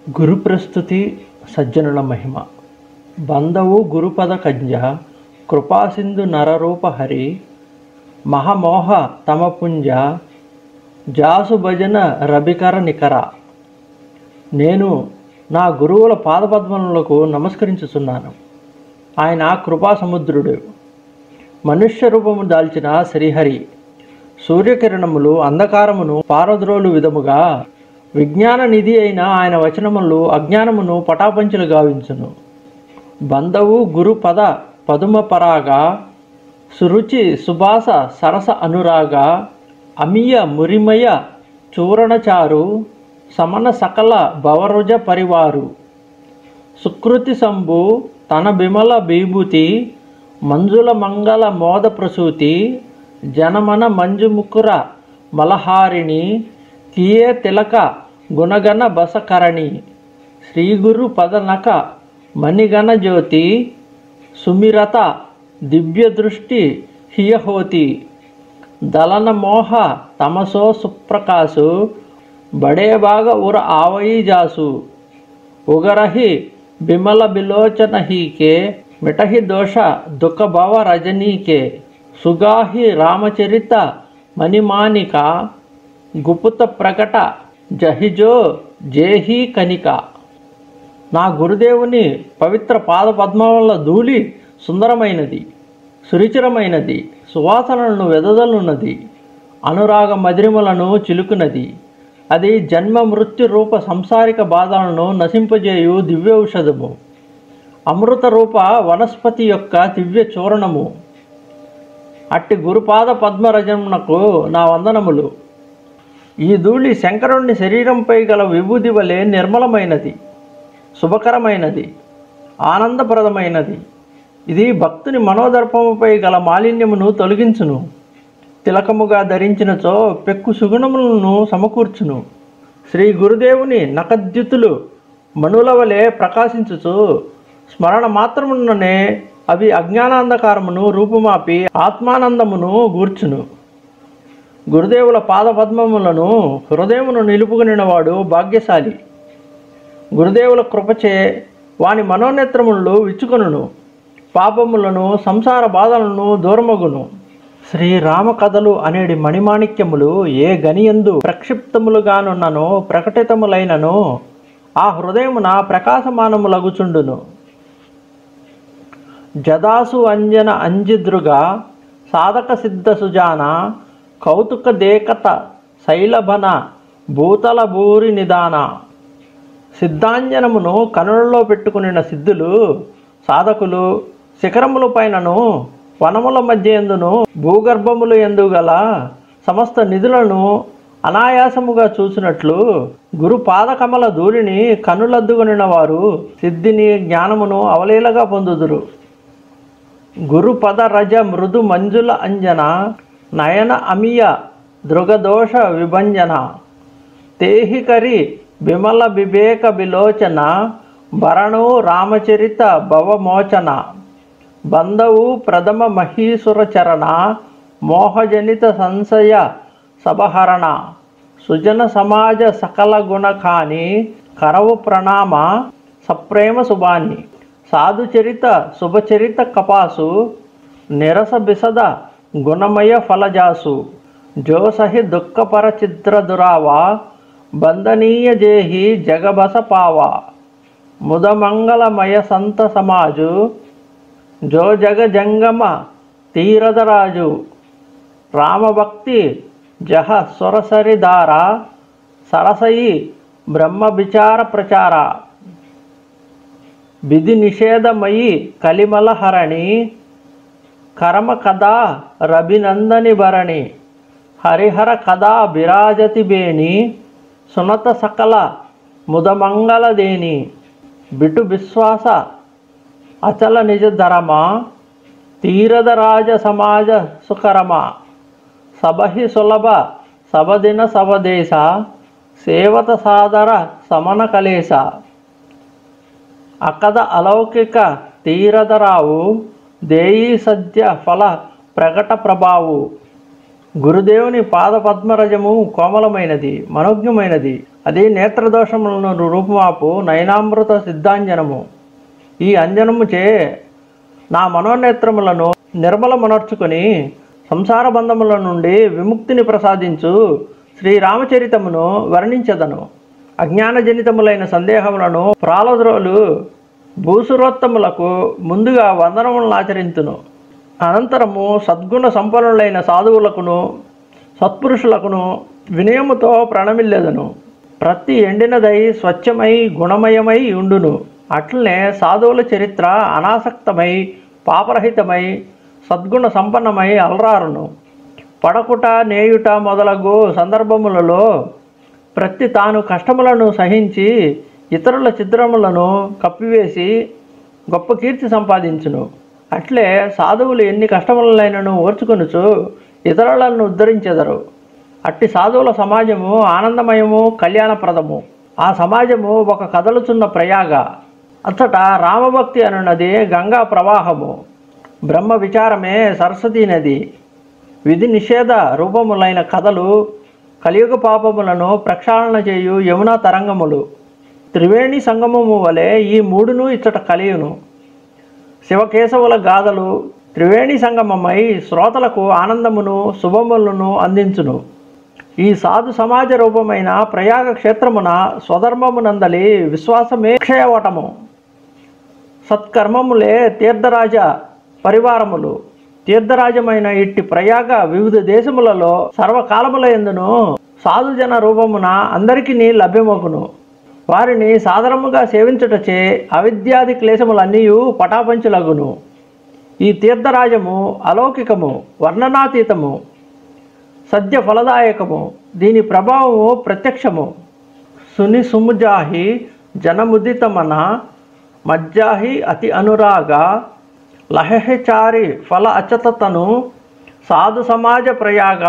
గురు ప్రస్తుతి సజ్జనుల మహిమ బంధవు గురుపద కంజ కృపాసింధు నరరూప హరి మహమోహ తమపుంజ జాసు భజన రబికర నికర నేను నా గురువుల పాదపద్మములకు నమస్కరించుచున్నాను ఆయన కృపా సముద్రుడు మనుష్య రూపము దాల్చిన శ్రీహరి సూర్యకిరణములు అంధకారమును పారద్రోలు విధముగా విజ్ఞాన నిధి అయిన ఆయన వచనములు అజ్ఞానమును పటాపంచులు గావించును బంధవు గురు పద పదుమ పరాగా సురుచి సుభాస సరస అనురాగ అమియ మురిమయ చూరణచారు సమన సకల భవరుజ పరివారు సుకృతి సంభు తన బిమల బీభూతి మంజుల మంగళ మోద ప్రసూతి జనమన మంజుముకుర మలహారిణి కియే తిలక గుణగణ బసకరణి శ్రీగురు పదనక మణిగణ జ్యోతి సుమిరత దివ్య దృష్టి హియహోతి దళన మోహ తమసో సుప్రకాశు బడే బాగ ఉర ఆవయి జాసు ఉగరహి బిమల బిలోచన హీకే మిటహి దోష దుఃఖ భవ రజనీకే సుగాహి రామచరిత మణిమానిక గుపుత ప్రకట జహిజో జేహి కనిక నా గురుదేవుని పవిత్ర పాద పద్మముల ధూళి సుందరమైనది సురుచిరమైనది సువాసనలను వెదజల్లున్నది అనురాగ మధురిమలను చిలుకునది అది జన్మ మృత్యు రూప సంసారిక బాధలను నశింపజేయు దివ్య ఔషధము అమృత రూప వనస్పతి యొక్క దివ్య చూర్ణము అట్టి గురుపాద పద్మరజమునకు నా వందనములు ఈ ధూళి శంకరుణ్ణి శరీరంపై గల విభూది వలె నిర్మలమైనది శుభకరమైనది ఆనందప్రదమైనది ఇది భక్తుని మనోదర్పముపై గల మాలిన్యమును తొలగించును తిలకముగా ధరించినచో పెక్కు సుగుణములను సమకూర్చును శ్రీ గురుదేవుని నకద్యుతులు మనుల వలె ప్రకాశించుచు స్మరణ మాత్రముననే అవి అజ్ఞానాంధకారమును రూపుమాపి ఆత్మానందమును గూర్చును గురుదేవుల పాదపద్మములను హృదయమును నిలుపుకునినవాడు భాగ్యశాలి గురుదేవుల కృపచే వాని మనోనేత్రములు విచ్చుకొనును పాపములను సంసార బాధలను దూరమగును శ్రీరామ కథలు అనేడి మణిమాణిక్యములు ఏ గనియందు ప్రక్షిప్తములుగానున్ననో ప్రకటితములైనను ఆ హృదయమున ప్రకాశమానములగుచుండును జదాసు అంజన అంజిద్రుగా సాధక సిద్ధ సుజాన కౌతుక దేకత శైలభన భూతల భూరి నిదాన సిద్ధాంజనమును కనులలో పెట్టుకునిన సిద్ధులు సాధకులు శిఖరముల పైనను వనముల మధ్య ఎందును భూగర్భములు ఎందు గల సమస్త నిధులను అనాయాసముగా చూసినట్లు గురు పాదకమల ధూళిని కనులద్దుకొనిన వారు సిద్ధిని జ్ఞానమును అవలీలగా పొందుదురు గురు పద రజ మృదు మంజుల అంజన నయన అమియ దృగదోష విభంజన తేహికరి విమల వివేక విలోచన భరణు రామచరిత భవమోచన బంధవు ప్రథమ మహీసుర చరణ మోహజనిత సంశయ సబహరణ సుజన సమాజ సకల గుణకాని కరవు ప్రణామ సప్రేమ శుభాని సాధుచరిత శుభచరిత కపాసు నిరస బిసద గుణమయ ఫలజాసు జోసహి దుఃఖపర చిత్ర దురావా బంధనీయ జేహి జగబస పావా ముదమంగళమయ సంత సమాజు జో జగ జంగమ తీరదరాజు రామభక్తి జహ సురసరిదార సరసయి బ్రహ్మ విచార ప్రచార విధి నిషేధమయి కలిమల హరణి కరమ కథా రభినందని భరణి హరిహర కథా బిరాజతి బేణి సునత సకల ముదమంగళదేని బిటు విశ్వాస అచల నిజ ధరమ తీరద రాజ సమాజ సుకరమ సబహి సులభ సబదిన సవదేశ సేవత సాదర సమన కలేశ అకద అలౌకిక తీరదరావు దేయి సద్య ఫల ప్రకట ప్రభావు గురుదేవుని పాద పద్మరజము కోమలమైనది మనోజ్ఞమైనది అది నేత్రదోషములను రూపుమాపు నయనామృత సిద్ధాంజనము ఈ అంజనము చే నా మనోనేత్రములను నిర్మలమనర్చుకొని సంసార బంధముల నుండి విముక్తిని ప్రసాదించు శ్రీరామచరితమును వర్ణించదను అజ్ఞానజనితములైన సందేహములను ప్రాలద్రోలు భూసురోత్తములకు ముందుగా వందనములను ఆచరించును అనంతరము సద్గుణ సంపన్నులైన సాధువులకును సత్పురుషులకును వినయముతో ప్రణమిల్లెదను ప్రతి ఎండినదై స్వచ్ఛమై గుణమయమై ఉండును అట్లనే సాధువుల చరిత్ర అనాసక్తమై పాపరహితమై సద్గుణ సంపన్నమై అలరారును పడకుట నేయుట మొదలగు సందర్భములలో ప్రతి తాను కష్టములను సహించి ఇతరుల చిత్రములను కప్పివేసి గొప్ప కీర్తి సంపాదించును అట్లే సాధువులు ఎన్ని కష్టములైనను ఓర్చుకొనుచు ఇతరులను ఉద్ధరించెదరు అట్టి సాధువుల సమాజము ఆనందమయము కళ్యాణప్రదము ఆ సమాజము ఒక కదలుచున్న ప్రయాగ అచ్చట రామభక్తి అనున్నది గంగా ప్రవాహము బ్రహ్మ విచారమే సరస్వతీ నది విధి నిషేధ రూపములైన కథలు కలియుగ పాపములను ప్రక్షాళన చేయు యమునా తరంగములు త్రివేణి సంగమము వలె ఈ మూడును ఇచ్చట కలియును శివకేశవుల గాథలు త్రివేణి సంగమమై శ్రోతలకు ఆనందమును శుభములను అందించును ఈ సాధు సమాజ రూపమైన ప్రయాగ క్షేత్రమున స్వధర్మమునందలి విశ్వాసమే క్షయవటము సత్కర్మములే తీర్థరాజ పరివారములు తీర్థరాజమైన ఇట్టి ప్రయాగ వివిధ దేశములలో సర్వకాలముల ఎందును సాధుజన రూపమున అందరికీ లభ్యమగును వారిని సాధారణముగా సేవించుటచే అవిద్యాది క్లేశములన్నీ పటాపంచులగును ఈ తీర్థరాజము అలౌకికము వర్ణనాతీతము సద్య ఫలదాయకము దీని ప్రభావము ప్రత్యక్షము సుని సుముజాహి జనముదితమన మజ్జాహి అతి అనురాగ లహహచారి ఫల అచతతను సాధు సమాజ ప్రయాగ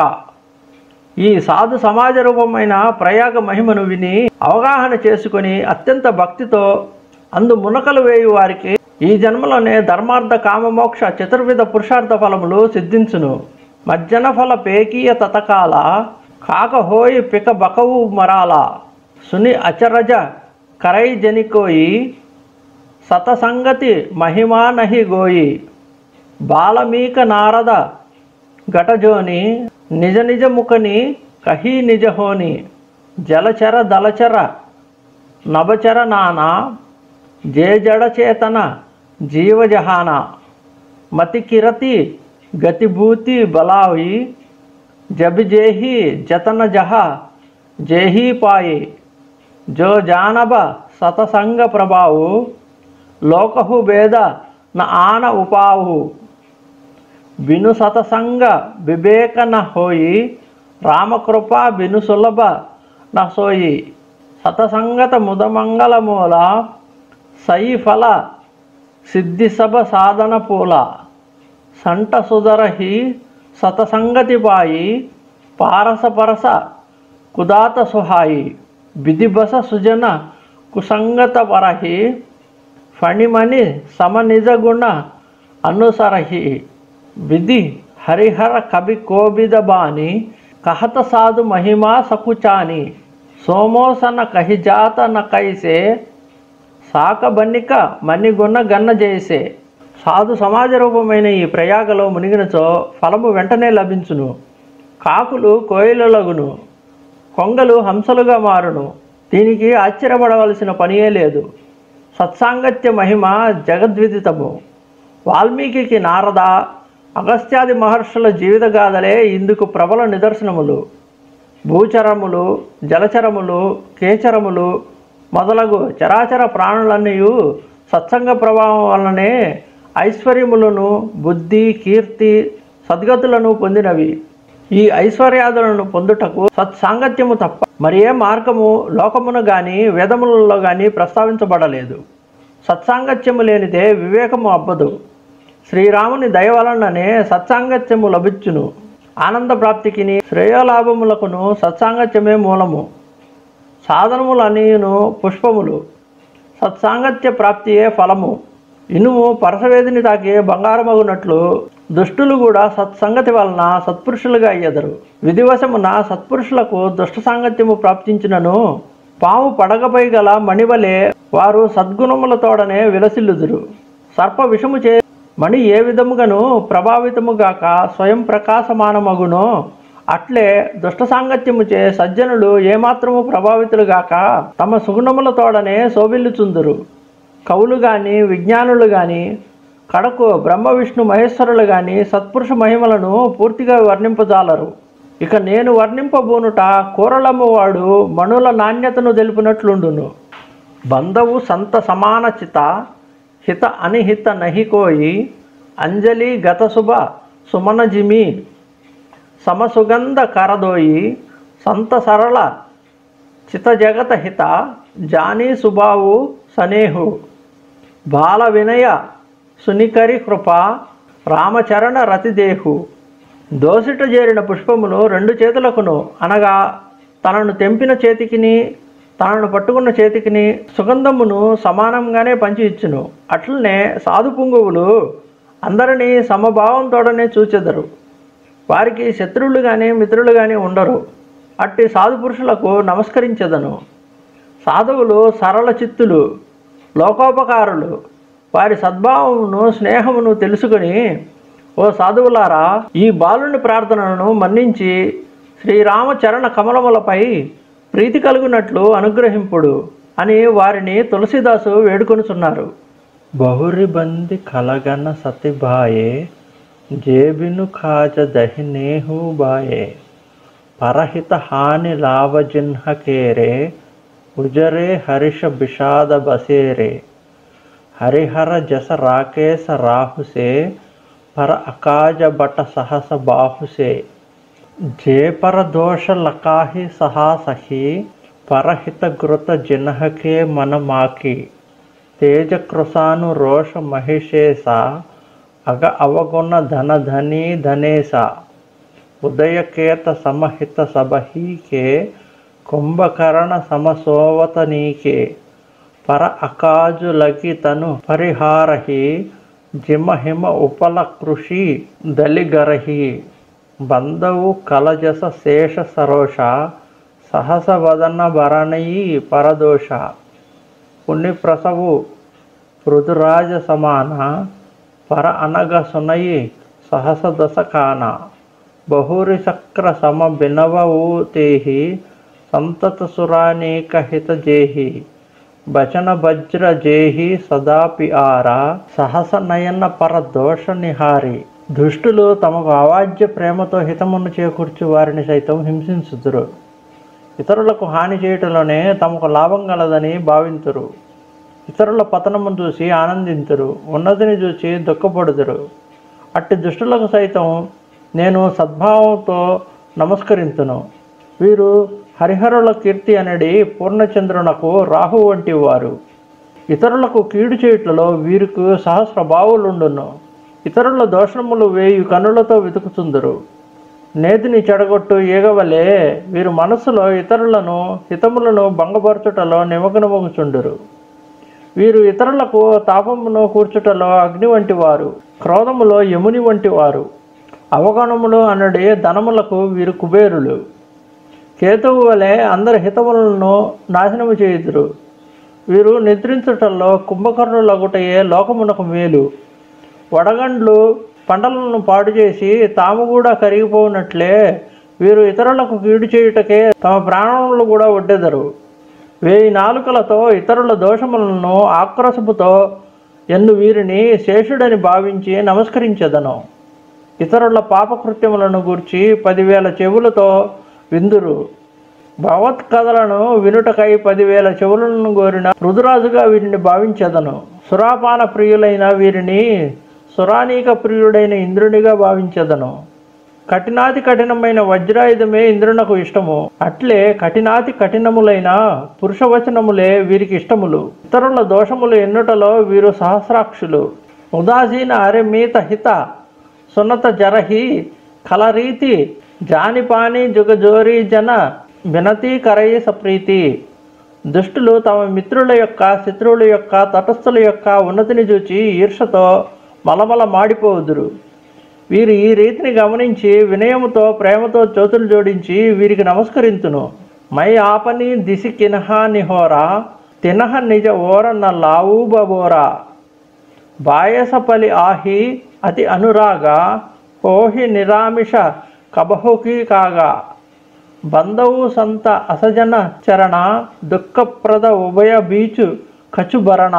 ఈ సాధు సమాజ రూపమైన ప్రయాగ మహిమను విని అవగాహన చేసుకొని అత్యంత భక్తితో అందు మునకలు వేయు వారికి ఈ జన్మలోనే ధర్మార్థ కామమోక్ష చతుర్విధ పురుషార్థ ఫలములు సిద్ధించును మజ్జన ఫల పేకీయ తతకాల కాకహోయి పిక బకవు మరాల సుని అచరజ కరై జనికోయి సతసంగతి మహిమా నహి గోయి బాలమీక నారద ఘటజోని నిజ నిజ ముఖని కహి నిజ హోని జలచర దళచర నభచర నానా జేజడ చేతన జీవజహాన మతి కిరతి గతిభూతి బలాయి జబిజేహి జతన జహ జేహీ పాయి జో జానబ సతసంగ ప్రభావు లోకహు భేద న ఆన ఉపావు బిను సతసంగ వివేక న హోయి రామకృప బిను సులభ న సోయి సతసంగత ముదమంగళ మూల సయి ఫల సిద్ధి సభ సాధన పూల సంట సుధరహి సతసంగతి పాయి పారస పరస కుదాత సుహాయి విధిబస సుజన కుసంగత వరహి ఫణిమణి సమనిజ గుణ అనుసరహి విధి హరిహర కవి కోబిద బాని కహత సాధు మహిమా సకుచాని సోమోసన కహిజాత న కైసే సాకబన్నిక మణిగుణ గన్న చేసే సాధు సమాజ రూపమైన ఈ ప్రయాగలో మునిగినచో ఫలము వెంటనే లభించును కాకులు కోయిలలగును కొంగలు హంసలుగా మారును దీనికి ఆశ్చర్యపడవలసిన పనియే లేదు సత్సాంగత్య మహిమ జగద్విదితము వాల్మీకి నారద అగస్త్యాది మహర్షుల జీవిత గాథలే ఇందుకు ప్రబల నిదర్శనములు భూచరములు జలచరములు కేచరములు మొదలగు చరాచర ప్రాణులన్నీ సత్సంగ ప్రభావం వలనే ఐశ్వర్యములను బుద్ధి కీర్తి సద్గతులను పొందినవి ఈ ఐశ్వర్యాదులను పొందుటకు సత్సాంగత్యము తప్ప మరి ఏ మార్గము లోకమును గాని వేదములలో గాని ప్రస్తావించబడలేదు సత్సాంగత్యము లేనిదే వివేకము అబ్బదు శ్రీరాముని దయ వలననే సత్సాంగత్యము లభించును ఆనంద ప్రాప్తికిని శ్రేయోలాభములకును సత్సాంగత్యమే మూలము సాధనములనీయును పుష్పములు సత్సాంగత్య ప్రాప్తియే ఫలము ఇనుము పరసవేదిని తాకి బంగారమగునట్లు దుష్టులు కూడా సత్సంగతి వలన సత్పురుషులుగా అయ్యెదరు విధివశమున సత్పురుషులకు దుష్ట సాంగత్యము ప్రాప్తించినను పాము పడగపై గల మణివలే వారు సద్గుణములతోడనే విలసిల్లుదురు సర్ప విషము చే మణి ఏ విధముగాను ప్రభావితముగాక స్వయం ప్రకాశమానమగునో అట్లే దుష్ట సాంగత్యము చే సజ్జనులు ఏమాత్రము ప్రభావితులుగాక తమ సుగుణములతోడనే శోభిల్లుచుందురు కవులు గాని విజ్ఞానులు గాని కడకు బ్రహ్మ విష్ణు మహేశ్వరులు గాని సత్పురుష మహిమలను పూర్తిగా వర్ణింపజాలరు ఇక నేను వర్ణింపబోనుట కూరలమ్మవాడు మణుల నాణ్యతను తెలిపినట్లుండును బంధవు సంత సమాన చిత హిత అనిహిత నహికోయి అంజలి గతశుభ సుమనజిమి సమసుగంధ కరదోయి సంత సరళ చిత జగత హిత జానీ సుబావు సనేహు బాల వినయ సునికరి కృప రామచరణ రతిదేహు దోసిట చేరిన పుష్పములు రెండు చేతులకును అనగా తనను తెంపిన చేతికిని తనను పట్టుకున్న చేతికిని సుగంధమును సమానంగానే పంచి ఇచ్చును అట్లనే సాధు పుంగువులు అందరినీ సమభావంతోడనే చూచెదరు వారికి శత్రువులు కానీ మిత్రులు కానీ ఉండరు అట్టి సాధు పురుషులకు నమస్కరించదను సాధువులు సరళ చిత్తులు లోకోపకారులు వారి సద్భావమును స్నేహమును తెలుసుకొని ఓ సాధువులారా ఈ బాలుని ప్రార్థనను మన్నించి శ్రీరామచరణ కమలములపై ప్రీతి కలుగునట్లు అనుగ్రహింపుడు అని వారిని తులసిదాసు వేడుకొనుచున్నారు బహురి బంది కలగన సతిబాయే జేబిను కాజ దహినేహు బాయే పరహిత హాని లాభజిన్హకేరే ఉజరే హరిష బిషాద బసేరే హరిహర జస రాకేశ రాహుసే పర అకాజ బట సహస బాహుసే జేపర దోష లకాహి సహాసహి పరహిత గృత జినహకే మనమాకి తేజ కృసాను రోష మహిషేస అగ అవగుణ ధన ధనీ ధనేస ఉదయకేత సమహిత సబహీకే కుంభకరణ సమసోవత నీకే పర అకాజులకి తను పరిహారహి జిమహిమ ఉపల కృషి దలిగరహి బంధవు కలజస శేష సరోష సహస వదన భరణయి పరదోష పుణ్య ప్రసవు పృథురాజ సమాన పర అనగ సునయి సహస దశ కాన బహురి చక్ర సమ బినవవు తేహి సంతత సురానేక హిత జేహి భజన వజ్ర జేహి సదాపి ఆర సహస నయన పర దోష నిహారి దుష్టులు తమకు అవాజ్య ప్రేమతో హితమును చేకూర్చి వారిని సైతం హింసించుదురు ఇతరులకు హాని చేయటంలోనే తమకు లాభం గలదని భావింతురు ఇతరుల పతనము చూసి ఆనందింతురు ఉన్నతిని చూసి దుఃఖపడుదురు అట్టి దుష్టులకు సైతం నేను సద్భావంతో నమస్కరింతును వీరు హరిహరుల కీర్తి అనేది పూర్ణచంద్రునకు రాహు వంటి వారు ఇతరులకు కీడు చేయుట్లలో వీరికి సహస్ర బావులుండును ఇతరుల దోషములు వేయి కనులతో వెతుకుతుందరు నేతిని చెడగొట్టు ఈగవలే వీరు మనస్సులో ఇతరులను హితములను భంగపరచుటలో నిమగ్నమగుచుండురు వీరు ఇతరులకు తాపమును కూర్చుటలో అగ్ని వంటి వారు క్రోధములో యముని వంటి వారు అవగణములు అనడి ధనములకు వీరు కుబేరులు కేతువు వలె అందరి హితములను నాశనము చేయుదురు వీరు నిద్రించుటల్లో కుంభకర్ణులగుటయే లోకమునకు మేలు వడగండ్లు పంటలను పాడు చేసి తాము కూడా కరిగిపోనట్లే వీరు ఇతరులకు కీడు చేయుటకే తమ ప్రాణములు కూడా ఒడ్డెదరు వేయి నాలుకలతో ఇతరుల దోషములను ఆక్రోశముతో ఎన్ను వీరిని శేషుడని భావించి నమస్కరించెదను ఇతరుల పాపకృత్యములను గూర్చి పదివేల చెవులతో విందురు భగవత్ కథలను వినుటకై పదివేల చెవులను కోరిన రుదురాజుగా వీరిని భావించెదను సురాపాన ప్రియులైన వీరిని సురానీక ప్రియుడైన ఇంద్రునిగా భావించెదను కఠినాతి కఠినమైన వజ్రాయుధమే ఇంద్రునకు ఇష్టము అట్లే కఠినాతి కఠినములైన పురుషవచనములే వీరికి ఇష్టములు ఇతరుల దోషములు ఎన్నుటలో వీరు సహస్రాక్షులు ఉదాసీన అరెమీత హిత సున్నత జరహి కలరీతి జానిపాని జుగజోరి జన వినతి కరయి సప్రీతి దుష్టులు తమ మిత్రుల యొక్క శత్రువుల యొక్క తటస్థుల యొక్క ఉన్నతిని చూచి ఈర్షతో మలమల మాడిపోవుదురు వీరు ఈ రీతిని గమనించి వినయముతో ప్రేమతో చోతులు జోడించి వీరికి నమస్కరింతును మై ఆపని దిసి కినహ నిహోరా తినహ నిజ ఓరన్న లావూబోరా బాయసపలి ఆహి అతి అనురాగ కోహి నిరామిష కబహుకి కాగా బంధవు సంత అసజన చరణ దుఃఖప్ರದ ఉభయ బీచు కచుభరణ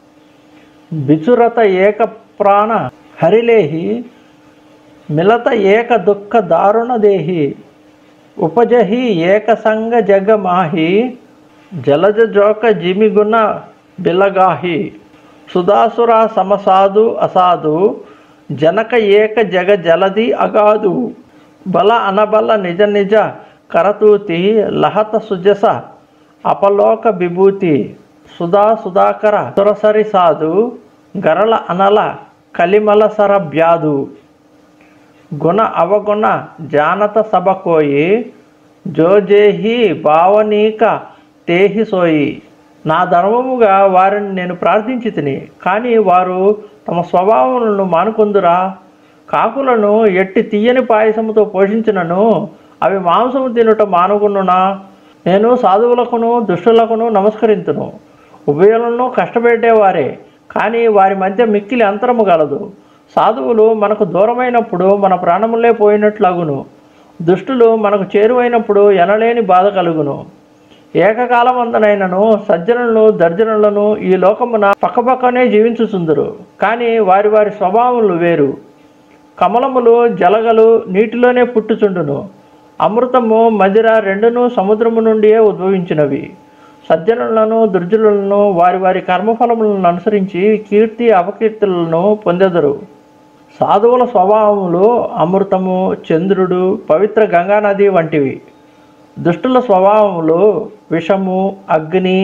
బిచురత ఏక ప్రాణ హరిలేహి మిలత ఏక దుఃఖ దారుణ దేహి ఉపజహి ఏక సంగ జగమాహి జలజ జోక జిమిగుణ బిలగాహి సుధాసుర సమసాధు అసాధు జనక ఏక జగ జలది అగాధు బల అనబల నిజ నిజ కరతూతి లహత సుజస అపలోక విభూతి సుధా సుధాకర సురసరి సాధు గరళ అనల కలిమల సర బ్యాధు గుణ అవగుణ జానత సభకోయి జోజేహి భావనీక తేహి సోయి నా ధర్మముగా వారిని నేను ప్రార్థించి తిని కానీ వారు తమ స్వభావములను మానుకొందురా కాకులను ఎట్టి తీయని పాయసముతో పోషించినను అవి మాంసము తినుట మానుకునునా నేను సాధువులకును దుష్టులకును నమస్కరింతును ఉభయులను కష్టపెట్టేవారే కానీ వారి మధ్య మిక్కిలి అంతరము గలదు సాధువులు మనకు దూరమైనప్పుడు మన ప్రాణములే పోయినట్లగును దుష్టులు మనకు చేరువైనప్పుడు ఎనలేని బాధ కలుగును ఏకకాలమందనైనను సజ్జనులను దర్జనులను ఈ లోకమున పక్కపక్కనే జీవించుచుందురు కానీ వారి వారి స్వభావములు వేరు కమలములు జలగలు నీటిలోనే పుట్టుచుండును అమృతము మదిర రెండును సముద్రము నుండియే ఉద్భవించినవి సజ్జనులను దుర్జనులను వారి వారి కర్మఫలములను అనుసరించి కీర్తి అపకీర్తులను పొందెదరు సాధువుల స్వభావములు అమృతము చంద్రుడు పవిత్ర గంగానది వంటివి దుష్టుల స్వభావములు విషము అగ్ని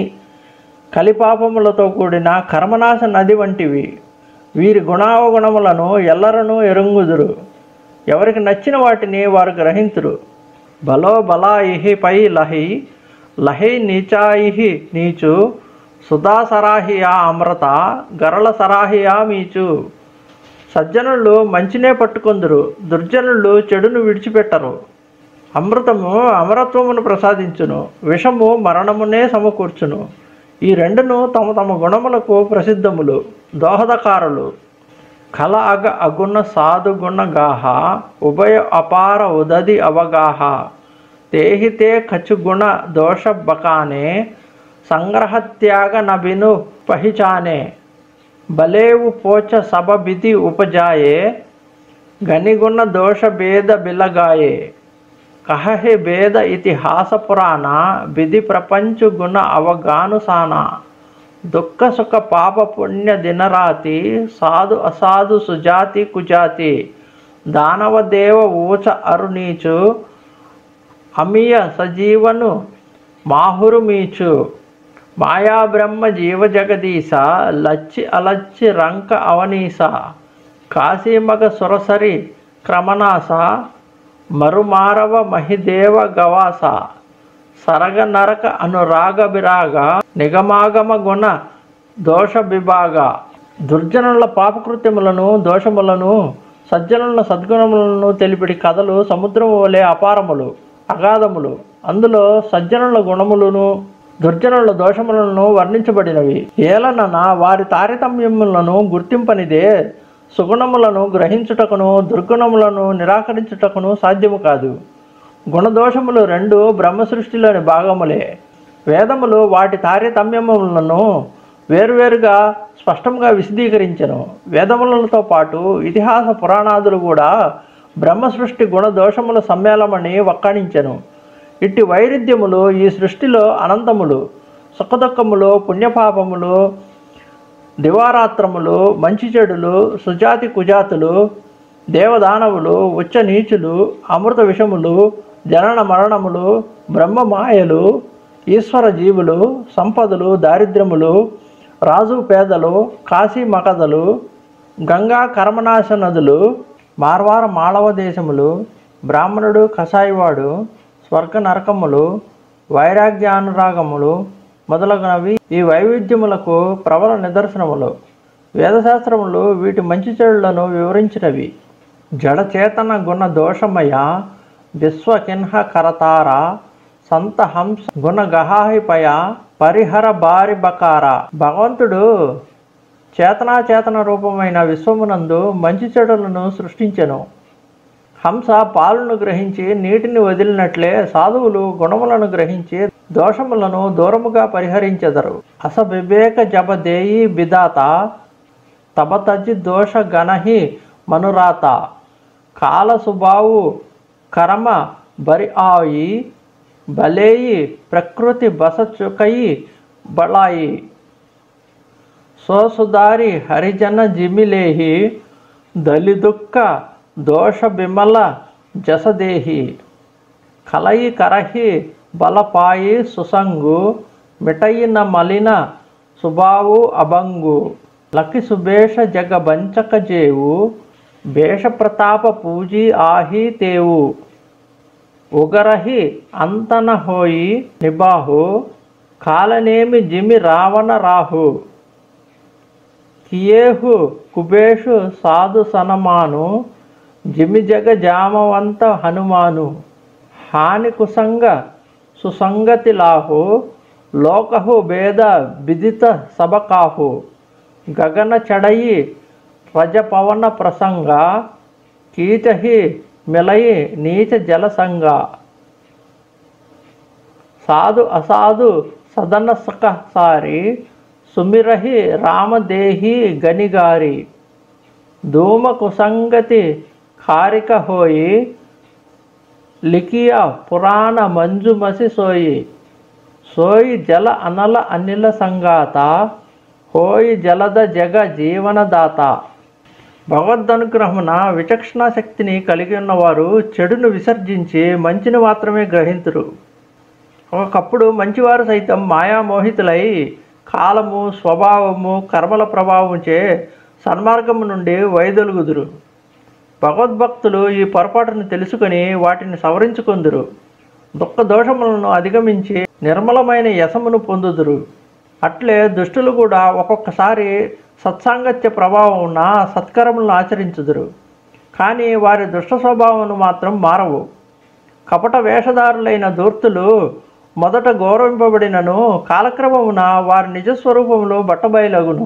కలిపాపములతో కూడిన కర్మనాశ నది వంటివి వీరి గుణావగుణములను ఎల్లరనూ ఎరుంగుదురు ఎవరికి నచ్చిన వాటిని వారు గ్రహింతురు బలో బలాయిహి పై లహి లహి నీచాయిహి నీచు సుధా సరాహియా అమృత గరళ సరాహియా మీచు సజ్జనులు మంచినే పట్టుకొందురు దుర్జనులు చెడును విడిచిపెట్టరు అమృతము అమరత్వమును ప్రసాదించును విషము మరణమునే సమకూర్చును ఈ రెండును తమ తమ గుణములకు ప్రసిద్ధములు దోహదకారులు కల అగ అగుణ సాధు గుణ గాహ ఉభయ అపార ఉదది అవగాహ తేహితే కచుగుణ దోష బకానే సంగ్రహత్యాగ నభిను పహిచానే బలేవు పోచ సభ బిది ఉపజాయే గనిగుణ దోష భేద బిలగాయే కహహి భేద ఇతిహాస పురాణ విధి ప్రపంచ గుణ అవగానుసాన దుఃఖ సుఖ పాప పుణ్య దినరాతి సాధు అసాధు సుజాతి కుజాతి దానవ దేవ ఊచ అరుణీచు అమియ సజీవను మాహురు మీచు మాయా బ్రహ్మ జీవ జగదీశ లచ్చి అలచ్చి రంక అవనీస కాశీమగ సురసరి క్రమనాస మరుమారవ మహిదేవ గవాస సరగ నరక అనురాగ బిరాగ నిగమాగమ గుణ దోష విభాగ దుర్జనుల పాపకృత్యములను దోషములను సజ్జనుల సద్గుణములను తెలిపిడి కథలు సముద్రము వలె అపారములు అగాధములు అందులో సజ్జనుల గుణములను దుర్జనుల దోషములను వర్ణించబడినవి ఏలనన వారి తారతమ్యములను గుర్తింపనిదే సుగుణములను గ్రహించుటకును దుర్గుణములను నిరాకరించుటకును సాధ్యము కాదు గుణదోషములు రెండు బ్రహ్మ సృష్టిలోని భాగములే వేదములు వాటి తారతమ్యములను వేరువేరుగా స్పష్టంగా విశదీకరించను వేదములతో పాటు ఇతిహాస పురాణాదులు కూడా బ్రహ్మ సృష్టి గుణదోషముల సమ్మేళమని వక్కాణించెను ఇట్టి వైరుధ్యములు ఈ సృష్టిలో అనంతములు సుఖదుఖములు పుణ్యపాపములు దివారాత్రములు మంచి చెడులు సుజాతి కుజాతులు దేవదానవులు ఉచ్చ నీచులు అమృత విషములు జనన మరణములు బ్రహ్మ మాయలు ఈశ్వర జీవులు సంపదలు దారిద్ర్యములు రాజు పేదలు కాశీ మకదలు గంగా కర్మనాశ నదులు మార్వార మాళవ దేశములు బ్రాహ్మణుడు కషాయివాడు స్వర్గ నరకములు వైరాగ్యానురాగములు మొదలగునవి ఈ వైవిధ్యములకు ప్రబల నిదర్శనములు వేదశాస్త్రములు వీటి మంచి చెడులను వివరించినవి జడచేతన గుణ దోషమయ విశ్వకిన్హ కరతార సంత హంస గుణ గహాహిపయ పరిహర బారి బకార భగవంతుడు చేతనాచేతన రూపమైన విశ్వమునందు మంచి చెడులను సృష్టించెను హంస పాలను గ్రహించి నీటిని వదిలినట్లే సాధువులు గుణములను గ్రహించి దోషములను దూరముగా పరిహరించెదరు అస వివేక జపదేయి బిదాత తబతజి దోష గణహి మనురాత కాల సుబావు కరమ బరి ఆయి బలేయి ప్రకృతి బసచుకయి బళాయి సోసుదారి హరిజన జిమిలేహి దలిదుక్క దోష బిమల జసదేహి కలయి కరహి బలపాయి సుసంగు మిటయిన మలిన సుబావు అభంగు లకి సుబేష జగ బంచక జేవు భేష ప్రతాప పూజి ఆహి తేవు ఉగరహి అంతన హోయి నిబాహు కాలనేమి జిమి రావణ రాహు కియేహు కుబేషు సాధు సనమాను జిమి జగ జామవంత హనుమాను హాని కుసంగ సుసంగతి లాహు లోకహు భేద విదిత సబకాహు గగన చడయి రజ పవన ప్రసంగ కీచహి మిలయి నీచ జలసంగ సాధు అసాధు సదన సక సారి సుమిరహి రామదేహి గనిగారి ధూమ కుసంగతి కారిక హోయి లికియ పురాణ మంజుమసి సోయి సోయి జల అనల అనిల సంగాత హోయి జలద జగ జీవనదాత భగవద్దనుగ్రహమున విచక్షణ శక్తిని కలిగి ఉన్నవారు చెడును విసర్జించి మంచిని మాత్రమే గ్రహింతురు ఒకప్పుడు మంచివారు సైతం మాయామోహితులై కాలము స్వభావము కర్మల ప్రభావంచే సన్మార్గము నుండి వైదొలుగుదురు భగవద్భక్తులు ఈ పొరపాటును తెలుసుకొని వాటిని సవరించుకొందురు దుఃఖ దోషములను అధిగమించి నిర్మలమైన యశమును పొందుదురు అట్లే దుష్టులు కూడా ఒక్కొక్కసారి సత్సాంగత్య ప్రభావం ఉన్న సత్కరములను ఆచరించుదురు కానీ వారి దుష్ట స్వభావమును మాత్రం మారవు కపట వేషధారులైన దూర్తులు మొదట గౌరవింపబడినను కాలక్రమమున వారి నిజస్వరూపంలో బట్టబయలగును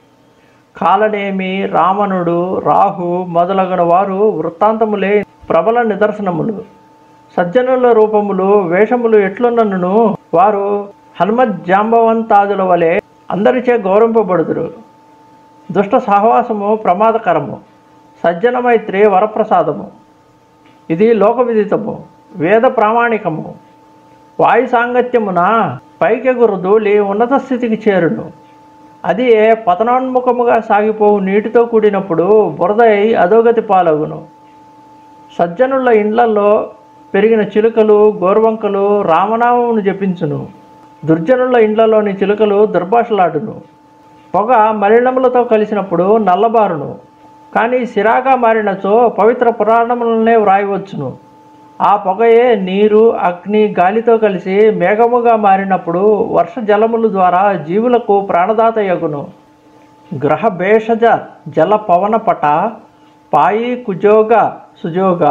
కాలనేమి రావణుడు రాహు మొదలగున వారు వృత్తాంతములే ప్రబల నిదర్శనములు సజ్జనుల రూపములు వేషములు ఎట్లున్నను వారు హనుమత్ జాంబవంతాదుల వలె అందరిచే గౌరవింపబడుదురు దుష్ట సహవాసము ప్రమాదకరము సజ్జన మైత్రి వరప్రసాదము ఇది లోక విదితము వేద ప్రామాణికము వాయు సాంగత్యమున పైకెగురు ధూళి ఉన్నత స్థితికి చేరును అది పతనోన్ముఖముగా సాగిపోవు నీటితో కూడినప్పుడు బురద అయి అధోగతి పాలగును సజ్జనుల ఇండ్లలో పెరిగిన చిలుకలు గోర్వంకలు రామనామమును జపించును దుర్జనుల ఇండ్లలోని చిలుకలు దుర్భాషలాడును పొగ మలినములతో కలిసినప్పుడు నల్లబారును కానీ సిరాగా మారినచో పవిత్ర పురాణములనే వ్రాయవచ్చును ఆ పొగయే నీరు అగ్ని గాలితో కలిసి మేఘముగా మారినప్పుడు వర్ష జలముల ద్వారా జీవులకు ప్రాణదాత యగును గ్రహ భేషజ జల పవన పట పాయి కుజోగ సుజోగ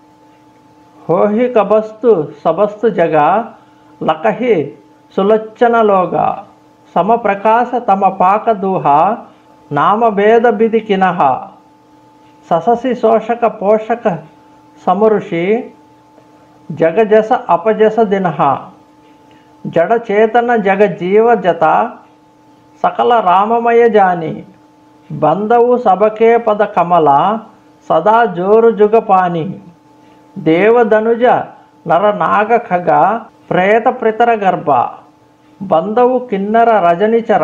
హోహి కబస్తు సబస్తు జగ లకహి సులచ్చనలోగా సమప్రకాశ తమ పాకదూహ నామభేద బిది కినహ సససి శోషక పోషక సమరుషి జగజస అపజస దినహ జడ చేతన జగ జీవ జత సకల రామమయ జాని బంధవు సబకే పద కమల సదా జోరు జుగపాని దేవధనుజ నర నాగ ఖగ ప్రేత ప్రితర గర్భ బంధవు కిన్నర రజనిచర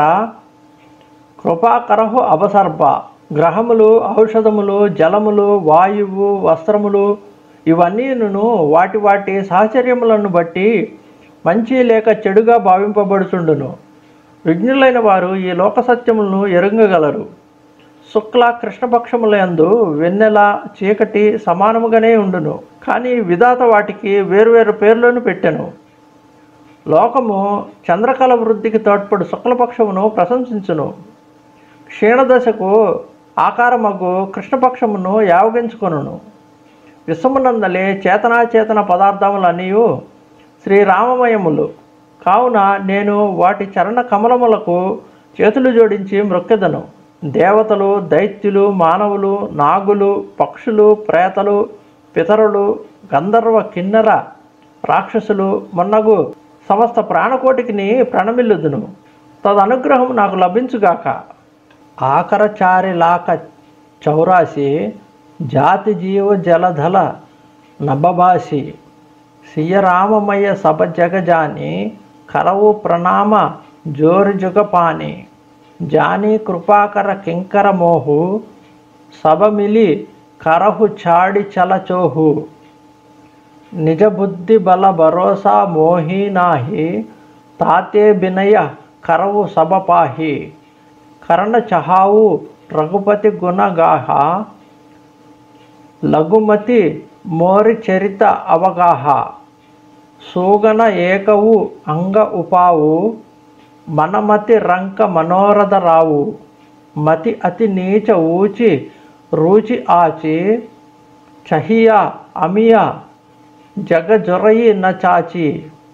కృపాకరహు అపసర్భ గ్రహములు ఔషధములు జలములు వాయువు వస్త్రములు ఇవన్నీను వాటి వాటి సాహచర్యములను బట్టి మంచి లేక చెడుగా భావింపబడుచుండును విజ్ఞులైన వారు ఈ లోక సత్యములను ఎరుంగగలరు శుక్ల కృష్ణపక్షములందు వెన్నెల చీకటి సమానముగానే ఉండును కానీ విధాత వాటికి వేరువేరు పేర్లను పెట్టెను లోకము చంద్రకళ వృద్ధికి తోడ్పడు శుక్లపక్షమును ప్రశంసించును క్షీణదశకు ఆకారమగు కృష్ణపక్షమును యావగించుకొనును విశ్వమునందలే చేతనాచేతన పదార్థములన్నీ శ్రీరామమయములు కావున నేను వాటి చరణ కమలములకు చేతులు జోడించి మ్రొక్కెదను దేవతలు దైత్యులు మానవులు నాగులు పక్షులు ప్రేతలు పితరులు గంధర్వ కిన్నెర రాక్షసులు మొన్నగు సమస్త ప్రాణకోటికిని ప్రణమిల్లుదును తదనుగ్రహం నాకు లభించుగాక ఆకరచారి లాక చౌరాసి జాతి జీవ జలధల నభభాసి సియరామమయ సభ జగజాని కరవు ప్రణామ జోరి జుగపాని జాని కృపాకర కింకర మోహు సభమిలి కరహు చాడి చలచోహు నిజ బుద్ధి బల భరోసా మోహి నాహి తాతే బినయ కరవు సభపాహి కరణ చహావు రఘుపతి గుణగాహ లఘుమతి మోరి చరిత అవగాహ సూగన ఏకవు అంగ ఉపావు మనమతి రంక మనోరథ రావు మతి అతి నీచ ఊచి రూచి ఆచి చహియా అమియా జగజొరయి న చాచి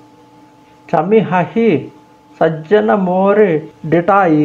చమిహి సజ్జన మోరి డిటాయి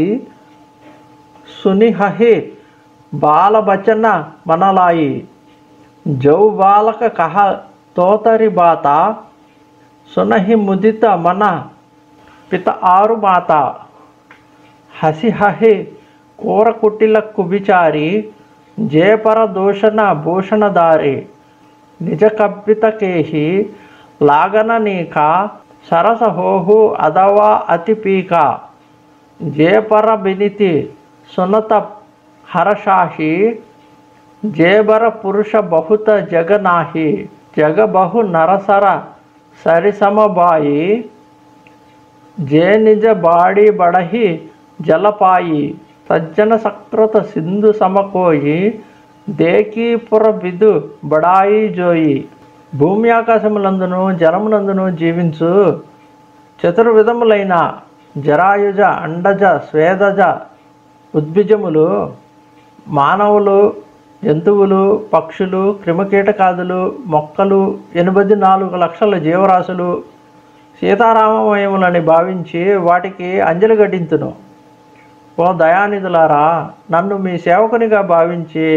సునిహి బాలబచన మనలాయి జౌ బాలక కహ తోతరి బాత సునహి ముదిత మన పిత ఆరు మాత హసి హహి కూర కుటిల కుబిచారి జేపర దూషణ భూషణదారి నిజ కప్పితకేహి లాగన నీక సరస హోహు అదవా అతి పీక జేపర బినితి సునత హరషాహి జేబర పురుష బహుత జగనాహి జగ బహు నరసర సరిసమబాయి జే నిజ బాడి బడహి జలపాయి సజ్జన సకృత సింధు సమకోయి దేకీపుర బిదు బడాయి జోయి భూమి ఆకాశములందును జలమునందును జీవించు చతుర్విధములైన జరాయుజ అండజ స్వేదజ ఉద్భిజములు మానవులు జంతువులు పక్షులు క్రిమకీటకాదులు మొక్కలు ఎనిమిది నాలుగు లక్షల జీవరాశులు సీతారామమయములని భావించి వాటికి అంజలి గడింతును ఓ దయానిధులారా నన్ను మీ సేవకునిగా భావించి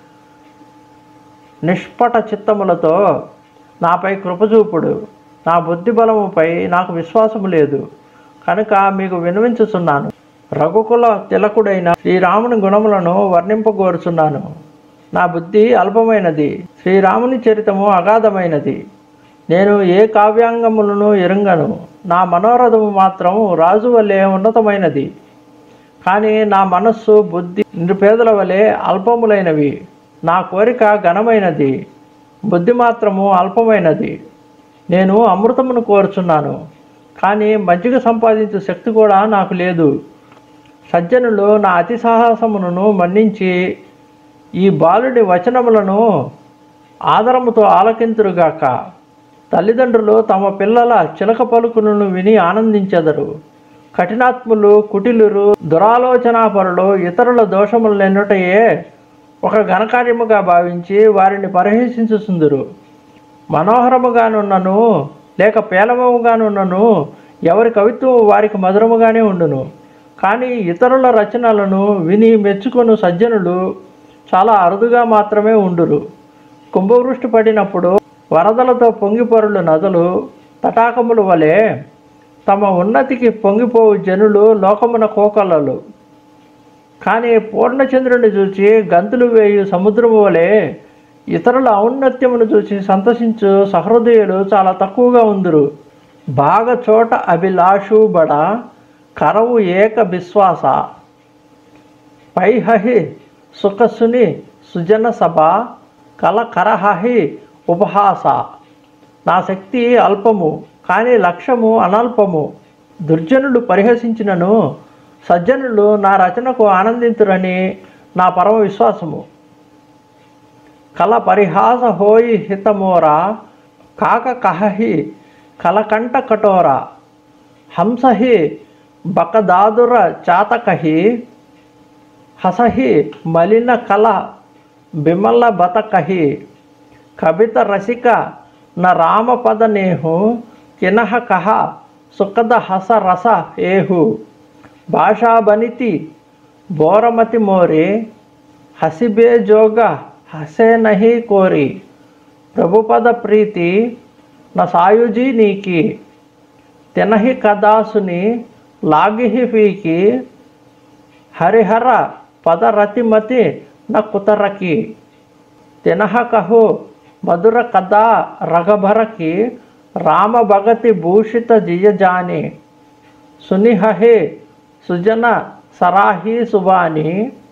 నిష్పట చిత్తములతో నాపై కృపచూపుడు నా బుద్ధి బలముపై నాకు విశ్వాసము లేదు కనుక మీకు వినవించుచున్నాను రఘుకుల తిలకుడైన శ్రీరాముని గుణములను వర్ణింపగోరుచున్నాను నా బుద్ధి అల్పమైనది శ్రీరాముని చరితము అగాధమైనది నేను ఏ కావ్యాంగములను ఎరుంగను నా మనోరథము మాత్రం రాజు వలె ఉన్నతమైనది కానీ నా మనస్సు బుద్ధి నిరుపేదల వలె అల్పములైనవి నా కోరిక ఘనమైనది బుద్ధి మాత్రము అల్పమైనది నేను అమృతమును కోరుచున్నాను కానీ మజ్జిగ సంపాదించే శక్తి కూడా నాకు లేదు సజ్జనులు నా అతి సాహసమును మన్నించి ఈ బాలుడి వచనములను ఆదరముతో ఆలకింతురుగాక తల్లిదండ్రులు తమ పిల్లల చిలక పలుకులను విని ఆనందించెదరు కఠినాత్ములు కుటిలురు దురాలోచనాపరులు ఇతరుల దోషములెన్నుటయే ఒక ఘనకార్యముగా భావించి వారిని పరిహసించుచుందురు మనోహరముగానున్నను లేక పేలవముగానున్నను ఎవరి కవిత్వం వారికి మధురముగానే ఉండును కానీ ఇతరుల రచనలను విని మెచ్చుకొను సజ్జనులు చాలా అరుదుగా మాత్రమే ఉండురు కుంభవృష్టి పడినప్పుడు వరదలతో పొంగిపొరులు నదులు తటాకముల వలె తమ ఉన్నతికి పొంగిపోవు జనులు లోకమున కోకలలు కానీ పూర్ణచంద్రుని చూచి గంతులు వేయు సముద్రము వలె ఇతరుల ఔన్నత్యమును చూసి సంతసించు సహృదయులు చాలా తక్కువగా ఉందురు బాగా చోట అభిలాషు బడ కరవు ఏక విశ్వాస పైహి సుఖసుని సుజన సభ కల కరహి ఉపహాస నా శక్తి అల్పము కానీ లక్ష్యము అనల్పము దుర్జనులు పరిహసించినను సజ్జనులు నా రచనకు ఆనందింతురని నా పరమ విశ్వాసము కల పరిహాస హోయి హితమోరా కాక కహహి కలకంఠ కఠోర హంసహి బకదాదుర చాతకహి హసహి మలిన కల బిమల బతకహి కవిత రసిక న రామపద నేహు కినహ కహ సుఖద హస రస ఏహు భాషా బనితి బోరమతి మోరి హసిబే జోగ హసే నహి కోరి ప్రభుపద ప్రీతి నా సాయుజీ నీకి తినహి కదాసుని లాగిహి పీకి హరిహర పదరతిమతి న కుతరకి తినహ కహు మధుర కథా రగభరకి రామ భగతి భూషిత జియజాని సునిహహే సుజన సరాహి సుబాని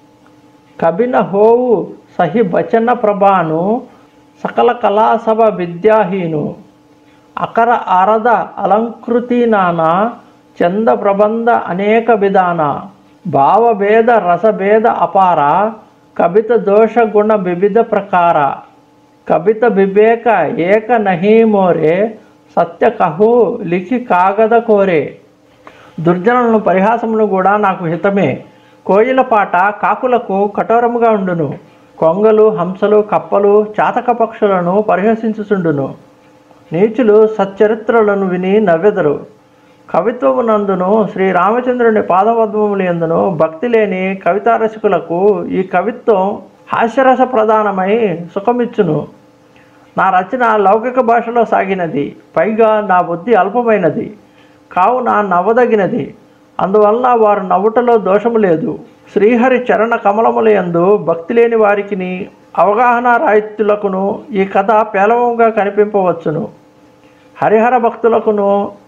కబిన హోవు సహి బచన ప్రభాను సకల కళాసభ విద్యాహీను అకర ఆరద అలంకృతి నానా చంద ప్రబంధ అనేక విధాన భావభేద రసభేద అపార కవిత దోష గుణ వివిధ ప్రకార కవిత వివేక ఏక నహి మోరే సత్య కహు లిఖి కాగద కోరే దుర్జనులను పరిహాసమును కూడా నాకు హితమే కోయిల పాట కాకులకు కఠోరముగా ఉండును కొంగలు హంసలు కప్పలు చాతక పక్షులను పరిహసించుచుండును నీచులు సచ్చరిత్రలను విని నవ్వెదరు కవిత్వమునందును శ్రీ రామచంద్రుని పాదపద్మములు ఎందును భక్తి లేని కవితారసికులకు ఈ కవిత్వం హాస్యరస ప్రధానమై సుఖమిచ్చును నా రచన లౌకిక భాషలో సాగినది పైగా నా బుద్ధి అల్పమైనది కావున నవ్వదగినది అందువలన వారు నవ్వుటలో దోషము లేదు శ్రీహరి చరణ కమలముల యందు భక్తి లేని వారికిని అవగాహన రాహిత్యులకును ఈ కథ పేలవంగా కనిపింపవచ్చును హరిహర భక్తులకును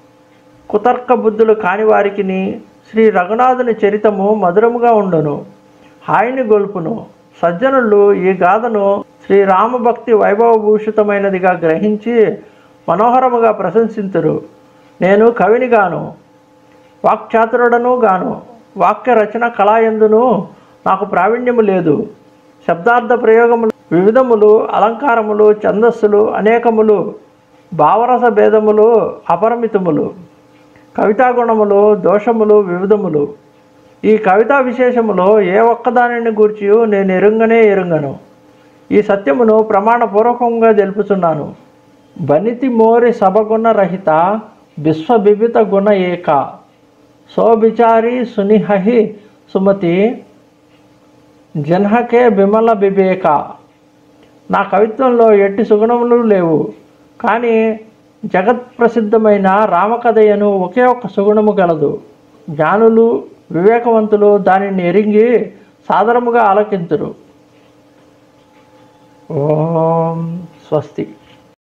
కుతర్క బుద్ధులు కాని వారికిని శ్రీ రఘునాథుని చరితము మధురముగా ఉండును హాయిని గొల్పును సజ్జనులు ఈ గాథను శ్రీరామభక్తి వైభవభూషితమైనదిగా గ్రహించి మనోహరముగా ప్రశంసింతురు నేను కవిని గాను వాక్చాతురుడను గాను వాక్య రచన కళాయందును నాకు ప్రావీణ్యము లేదు శబ్దార్థ ప్రయోగములు వివిధములు అలంకారములు ఛందస్సులు అనేకములు భావరస భేదములు అపరిమితములు కవితా గుణములు దోషములు వివిధములు ఈ కవితా విశేషములో ఏ ఒక్కదానిని గూర్చి నేను ఎరుంగనే ఎరుంగను ఈ సత్యమును ప్రమాణపూర్వకంగా తెలుపుచున్నాను బనితి మోరి సభగుణ రహిత విశ్వబిభిత గుణ ఏక సోభిచారి సునిహి సుమతి జన్హకే బిమల బిబేక నా కవిత్వంలో ఎట్టి సుగుణములు లేవు కానీ జగత్ ప్రసిద్ధమైన రామకథయను ఒకే ఒక్క సుగుణము గలదు జ్ఞానులు వివేకవంతులు దానిని ఎరింగి సాదరముగా ఆలకింతురు ఓం స్వస్తి